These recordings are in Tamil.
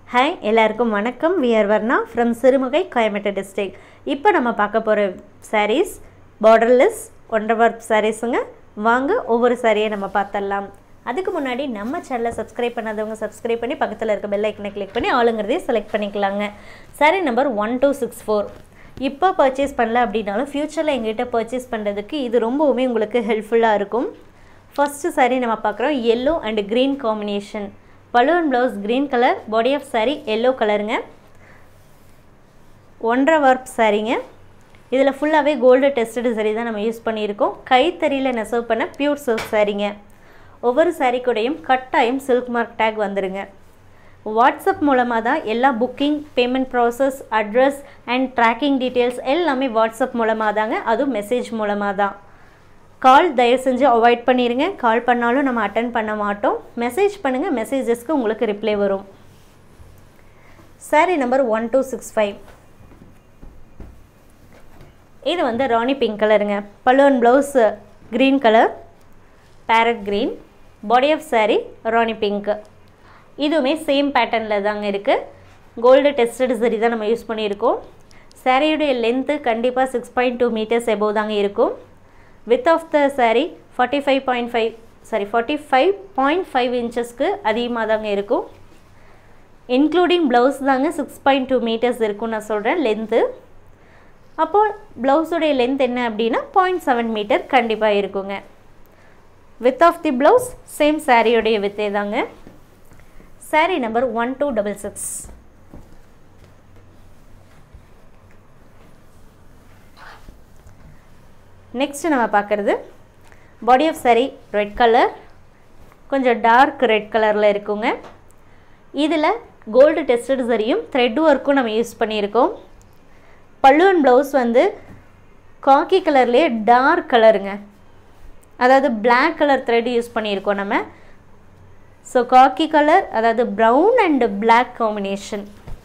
ஹாய் எல்லாருக்கும் வணக்கம் வியர் வர்ணா ஃப்ரம் சிறுமுகை கோயம்பேட்டை டிஸ்ட்ரிக்ட் இப்போ நம்ம பார்க்க போகிற sarees பார்டர்லெஸ் ஒன்றரை ஒர்க் சாரீஸுங்க வாங்க ஒவ்வொரு சாரியை நம்ம பார்த்துடலாம் அதுக்கு முன்னாடி நம்ம சேனலை சப்ஸ்கிரைப் பண்ணாதவங்க சப்ஸ்கிரைப் பண்ணி பக்கத்தில் இருக்க பெல் ஐக்கனை கிளிக் பண்ணி ஆளுங்கிறதையும் செலக்ட் பண்ணிக்கலாங்க sari number one two six four இப்போ பர்ச்சேஸ் பண்ணல அப்படின்னாலும் ஃப்யூச்சரில் எங்ககிட்ட பர்ச்சேஸ் பண்ணுறதுக்கு இது ரொம்பவுமே உங்களுக்கு ஹெல்ப்ஃபுல்லாக இருக்கும் ஃபஸ்ட்டு saree நம்ம பார்க்குறோம் yellow and green combination balloon blouse green colour body of saree yellow கலருங்க ஒன்றரை வார்ப் சாரீங்க இதில் ஃபுல்லாகவே கோல்டு டெஸ்டடு saree தான் நம்ம யூஸ் பண்ணியிருக்கோம் கைத்தறியில் நெசவு பண்ண பியூர் சில்க் சாரீங்க ஒவ்வொரு saree கூடயும் கட்டாயம் சில்க் மார்க் டேக் வந்துருங்க வாட்ஸ்அப் மூலமாக தான் எல்லா booking payment process address and tracking details எல்லாமே வாட்ஸ்அப் மூலமாக தாங்க அதுவும் மெசேஜ் மூலமாக தான் கால் தயவு செஞ்சு அவாய்ட் பண்ணிடுங்க கால் பண்ணாலும் நம்ம அட்டன் பண்ண மாட்டோம் மெசேஜ் பண்ணுங்கள் மெசேஜஸ்க்கு உங்களுக்கு ரிப்ளை வரும் sari number one two six five இது வந்து ராணி பிங்க் கலருங்க balloon blouse green colour parrot green body of saree rani pink இதுவுமே சேம் பேட்டர்னில் தாங்க இருக்குது கோல்டு டெஸ்டட் சரி தான் நம்ம யூஸ் பண்ணியிருக்கோம் சாரியுடைய லென்த்து கண்டிப்பாக six point two metres above தாங்க இருக்கும் width of the saree forty five point five sari forty five point five இன்ச்சஸ்க்கு அதிகமாக தாங்க இருக்கும் இன்க்ளூடிங் ப்ளவுஸ் தாங்க சிக்ஸ் பாயிண்ட் டூ மீட்டர்ஸ் இருக்கும்னு நான் சொல்கிறேன் லென்த்து அப்போது ப்ளவுஸுடைய லென்த் என்ன அப்படின்னா பாயிண்ட் செவன் மீட்டர் கண்டிப்பாக இருக்குங்க width of the blouse same சாரியோடைய வித்தே தாங்க sari number one two double six next நம்ம பார்க்குறது body of saree red colour கொஞ்சம் டார்க் ரெட் கலரில் இருக்குங்க இதில் கோல்டு டெஸ்டட் சரியும் த்ரெட் ஒர்க்கும் நம்ம யூஸ் பண்ணியிருக்கோம் பல்லுவன் ப்ளவுஸ் வந்து காக்கி கலர்லேயே டார்க் கலருங்க அதாவது Black கலர் த்ரெட் யூஸ் பண்ணியிருக்கோம் நம்ம ஸோ காக்கி கலர் அதாவது brown and Black combination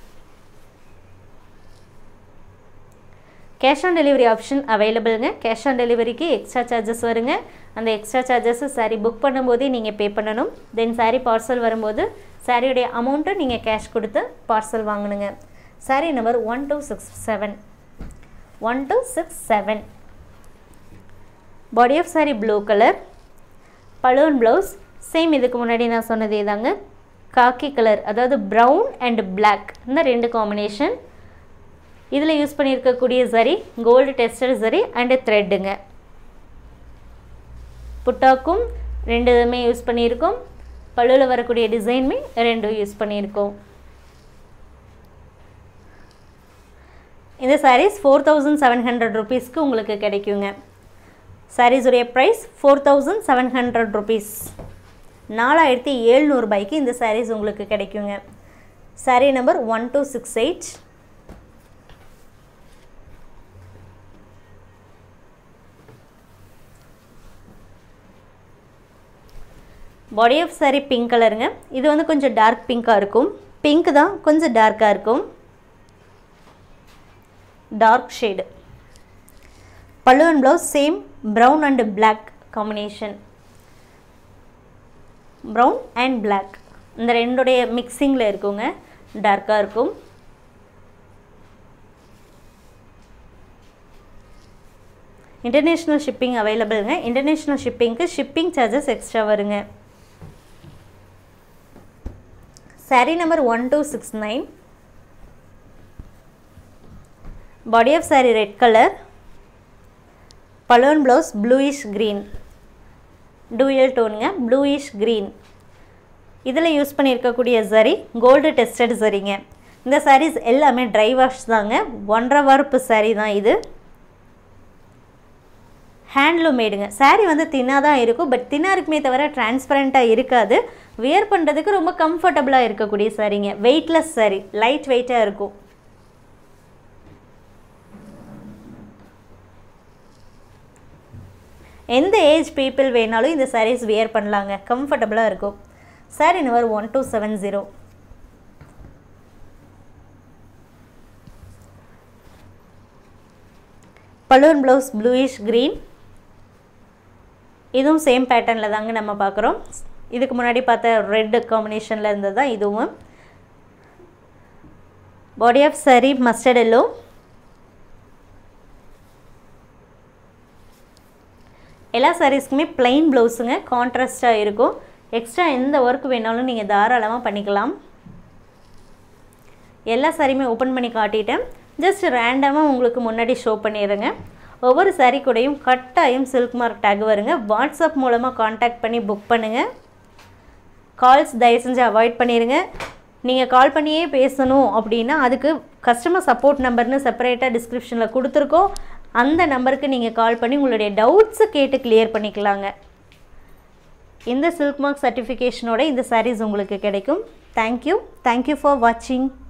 cash on delivery option அவைலபிளுங்க கேஷ் ஆன் டெலிவரிக்கு எக்ஸ்ட்ரா சார்ஜஸ் வருங்க அந்த எக்ஸ்ட்ரா சார்ஜஸ் சாரீ புக் பண்ணும்போதே நீங்கள் பே பண்ணணும் தென் சாரீ பார்சல் வரும்போது சாரியுடைய அமௌண்ட்டை நீங்கள் கேஷ் கொடுத்து பார்சல் வாங்கணுங்க sari number one two six seven one two six seven body of sari blue colour balloon blouse same இதுக்கு முன்னாடி நான் சொன்னதே தாங்க காக்கி கலர் அதாவது ப்ரௌன் அண்ட் Black இந்த ரெண்டு காம்பினேஷன் இதில் யூஸ் பண்ணியிருக்கக்கூடிய சரி கோல்டு டெஸ்டட் சரி அண்டு த்ரெட்டுங்க புட்டாக்கும் ரெண்டு இதுவுமே யூஸ் பண்ணியிருக்கோம் பல்லுவில் வரக்கூடிய டிசைனுமே ரெண்டும் யூஸ் பண்ணியிருக்கோம் இந்த saris four thousand seven hundred ருபீஸ்க்கு உங்களுக்கு கிடைக்குங்க சாரீஸுடைய price four thousand seven hundred rupees நாலாயிரத்தி எழுநூறுபாய்க்கு இந்த சாரீஸ் உங்களுக்கு கிடைக்குங்க sari number one two six eight body of saree pink கலருங்க இது வந்து கொஞ்சம் டார்க் பிங்காக இருக்கும் பிங்க் தான் கொஞ்சம் டார்க்காக இருக்கும் டார்க் ஷேடு பல்லுவன் blouse same brown and Black combination brown and Black இந்த ரெண்டுடைய மிக்சிங்கில் இருக்குங்க டார்க்காக இருக்கும் இன்டர்நேஷ்னல் ஷிப்பிங் அவைலபிளுங்க இன்டர்நேஷ்னல் ஷிப்பிங்க்கு ஷிப்பிங் சார்ஜஸ் எக்ஸ்ட்ரா வருங்க sari number one two six nine body of saree red colour balloon blouse bluish green dual டோனுங்க ப்ளூயிஷ் க்ரீன் இதில் யூஸ் பண்ணியிருக்கக்கூடிய சரி கோல்டு டெஸ்டட் சரிங்க இந்த sarees எல்லாமே ட்ரை வாஷ் தாங்க ஒன்றரை வார்ப்பு saree தான் இது ஹேண்ட்லூம் மேடுங்க saree வந்து தின்னாக தான் இருக்கும் பட் தின்னாக இருக்குமே தவிர டிரான்ஸ்பரண்ட்டாக இருக்காது வியர் பண்ணுறதுக்கு ரொம்ப கம்ஃபர்டபுளாக இருக்கக்கூடிய சாரீங்க வெயிட்லெஸ் saree லைட் வெயிட்டாக இருக்கும் எந்த ஏஜ் பீப்புள் வேணாலும் இந்த sarees வியர் பண்ணலாங்க கம்ஃபர்டபுளாக இருக்கும் sari number one two seven zero balloon blouse bluish green இதுவும் சேம் பேட்டர்னில் தாங்க நம்ம பார்க்குறோம் இதுக்கு முன்னாடி பார்த்த ரெட் காம்பினேஷனில் இருந்தது தான் இதுவும் body of saree mustard yellow எல்லா சாரீஸ்க்குமே plain ப்ளவுஸுங்க கான்ட்ராஸ்ட்டாக இருக்கும் எக்ஸ்ட்ரா எந்த ஒர்க் வேணாலும் நீங்கள் தாராளமாக பண்ணிக்கலாம் எல்லா சாரியுமே ஓப்பன் பண்ணி காட்டிட்டேன் ஜஸ்ட் ரேண்டமாக உங்களுக்கு முன்னாடி ஷோ பண்ணிடுறேங்க ஒவ்வொரு சாரீ கூடயும் கட்டாயம் சில்க் மார்க் டேக் வருங்க வாட்ஸ்அப் மூலமாக காண்டாக்ட் பண்ணி புக் பண்ணுங்கள் கால்ஸ் தயவு செஞ்சு அவாய்ட் பண்ணிடுங்க நீங்கள் கால் பண்ணியே பேசணும் அப்படின்னா அதுக்கு கஸ்டமர் சப்போர்ட் நம்பர்னு செப்பரேட்டாக டிஸ்கிரிப்ஷனில் கொடுத்துருக்கோம் அந்த நம்பருக்கு நீங்கள் கால் பண்ணி உங்களுடைய டவுட்ஸை கேட்டு கிளியர் பண்ணிக்கலாங்க இந்த சில்க் மார்க் சர்டிஃபிகேஷனோட இந்த சாரீஸ் உங்களுக்கு கிடைக்கும் தேங்க்யூ தேங்க்யூ ஃபார் வாட்சிங்